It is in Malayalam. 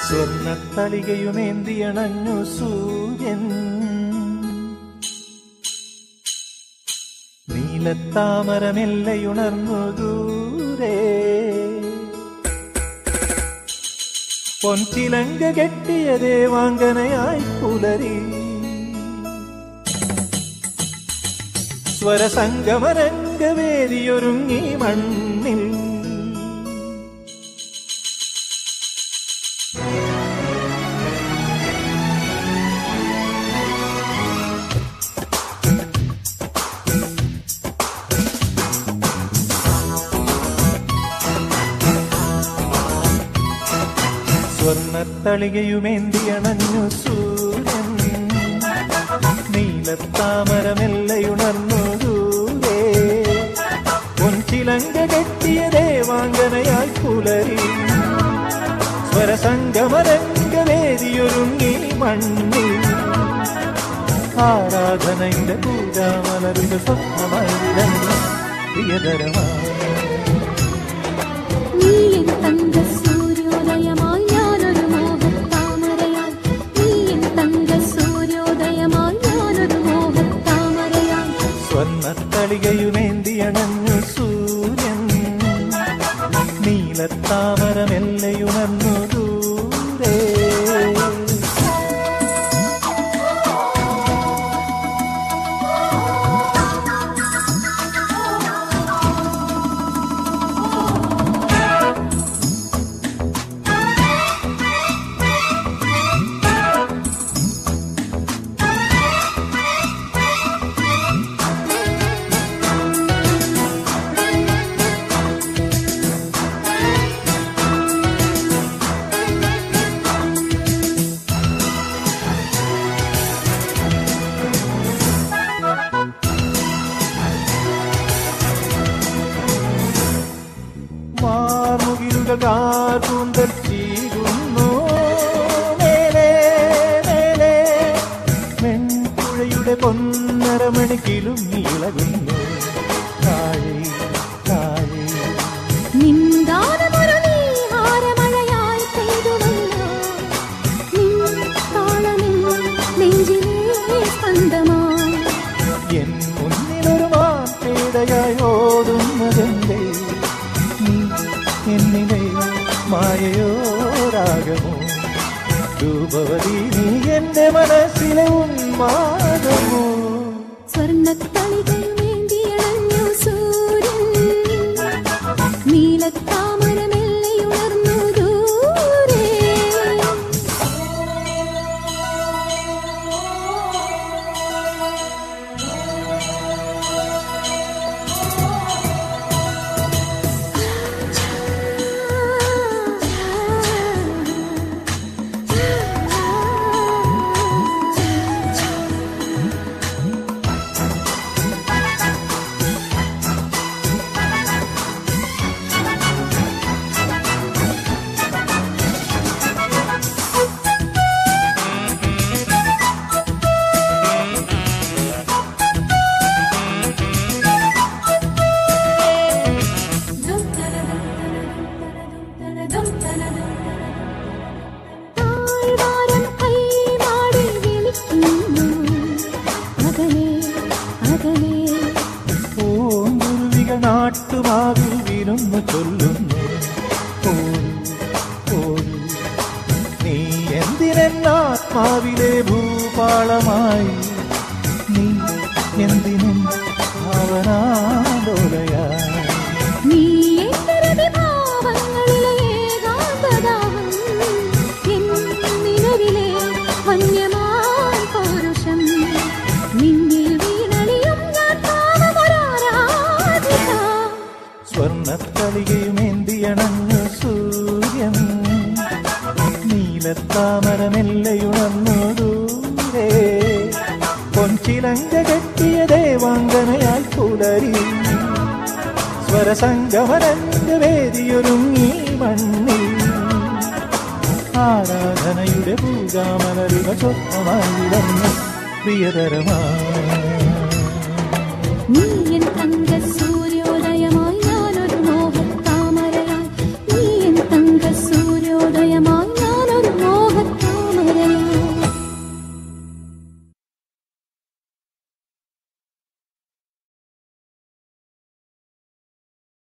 സ്വർണ്ണത്തളികയുമേന്തിയണഞ്ഞു സൂര്യൻ നീലത്താമരമെല്ലയുണർന്നു ദൂരെ പൊൻചിലങ്ക കെട്ടിയ ദേവാങ്കനയായി പുലരി സ്വരസംഗമരംഗവേദിയൊരുങ്ങി മണ്ണിൽ സ്വർണ്ണത്തളികയുമേന്തിയണഞ്ഞു സൂര്യൻ നീലത്താമരമെല്ലയുണർന്നു ദൂരെ പൊൻചിലങ്ക കെട്ടിയ ദേവാങ്കനയായി പുലരി സ്വരസംഗമരംഗവേദിയൊരുങ്ങി മണ്ണിൽ ആരാധനയുടെ പൂജാമലരുടെ സ്വപ്നമായി വിളങ്ങി പ്രിയതരമായി നീയൻ തങ്ക സൂര്യോദയമായി ഞാനൊരു മോഹത്താമരയായി നീയൻ തങ്ക സൂര്യോദയമായി ഞാനൊരു മോഹത്താമരയായി സ്വർണ്ണത്തളികയുമേന്തിയണഞ്ഞു സൂര്യൻ നീലത്താമരമെല്ലയുണർന്നു ദൂരെ മാർമുകിലുകൾ കാർകൂന്തൽ ചീകുന്നു മേലേ മേലേ മെൺപുഴയുടെ പൊന്നരമണിക്കിലും ഇളകുന്നു താഴെ താഴെ നിന്ദാനമൊരു നീഹാരമഴയായി പെയ്തുവല്ലോ നിൻ താളമിൻ നെഞ്ചിലേ സ്പന്ദമായി എൻ മുന്നിലൊരു മാറ്റേടയായി ഓടുന്നതെന്തേ നീ എന്നിലെ മായയോ രാഗമോ രൂപവതി നീ എന്റെ മനസ്സിലെ ഉന്മാദമോ സ്വർണ്ണത്തളികയുമേന്തിയണഞ്ഞു സൂര്യൻ നീലത്താമരമെല്ലയുണർന്നു ദൂരെ താഴ്വാരം കൈമാടി വിളിക്കുന്നു അകലെ അകലെ പൂങ്കുരുവികൾ നാട്ടുമാവിൽ വിരുന്നു ചൊല്ലുന്നു ഓടി ഓടി നീ എന്തിനാത്മാവിലെ ഭൂപാളമായി നീ എന്തിനും ഭാവനാലോലയായി നീ എന്റെ ഭാവങ്ങളിലെ ഏകാന്തദാഹം എന്നിനുവിലെ വന്യമാൻ പൗരുഷം നിന്നിൽ വീണളിയും ഞാൻ പാവമൊരാരാധിക സ്വർണ്ണത്തളികയുമേന്തിയണഞ്ഞു സൂര്യൻ നീലത്താമരമെല്ലയുണർന്നു ദൂരെ പൊൻചിലങ്ക കെട്ടിയ ദേവാങ്കനയായി പുലരി സ്വരസംഗമനന്റെ വേദിയൊരുങ്ങി മണ്ണിൽ ആരാധനയുടെ പൂജാമലരുക സ്വപ്നമായി വിളഞ്ഞു പ്രിയതരമായി നീ